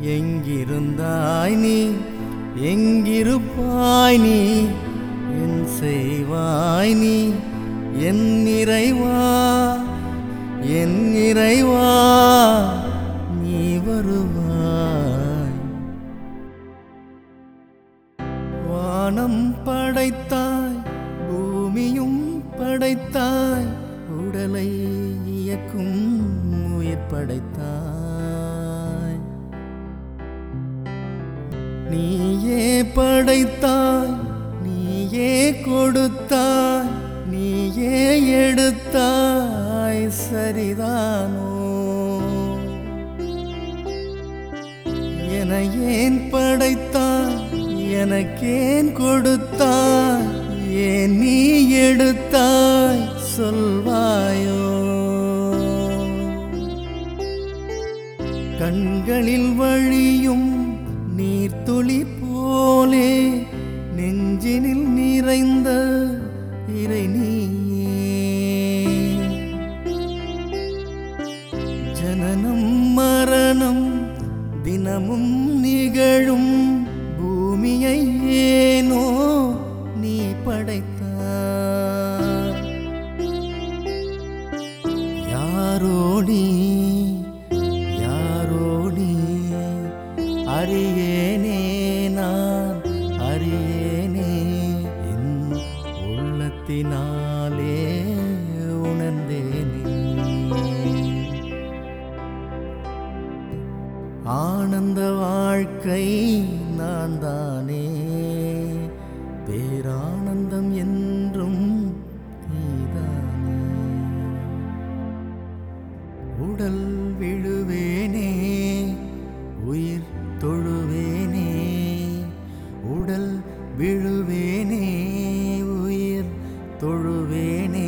எங்கிருந்தாய் நீ எங்கிருப்பாய் நீ என் செய்வாய் நீ என் நிறைவா என் நிறைவா நீ வருவாய் வானம் படைத்தாய் பூமியும் படைத்தாய் உடலை இயக்கும் உயிர் படைத்தாய் நீயே படைத்தாய் நீயே கொடுத்தாய் நீயே எடுத்தாய் சரிதானோ என ஏன் படைத்தாய் எனக்கேன் கொடுத்தாய் ஏன் நீ எடுத்தாய் சொல்வாயோ கண்களில் வழியும் நீர்த்துளி போலே நெஞ்சினில் நிறைந்த இறை நீயே ஜனனம் மரணம் தினமும் நிகழும் பூமியை ஏனோ நீ படைத்தாய் யாரோடி யாரோடி அறியேனே நான் அறியேனே என் உள்ளத்தினாலே உணர்ந்தேனே ஆனந்த வாழ்க்கை நான் தானே பேரானந்தம் என்றும் நீதானே உடல் விழுவேனே உயிர் தொழுவேனே உடல் விழுவேனே உயிர் தொழுவேனே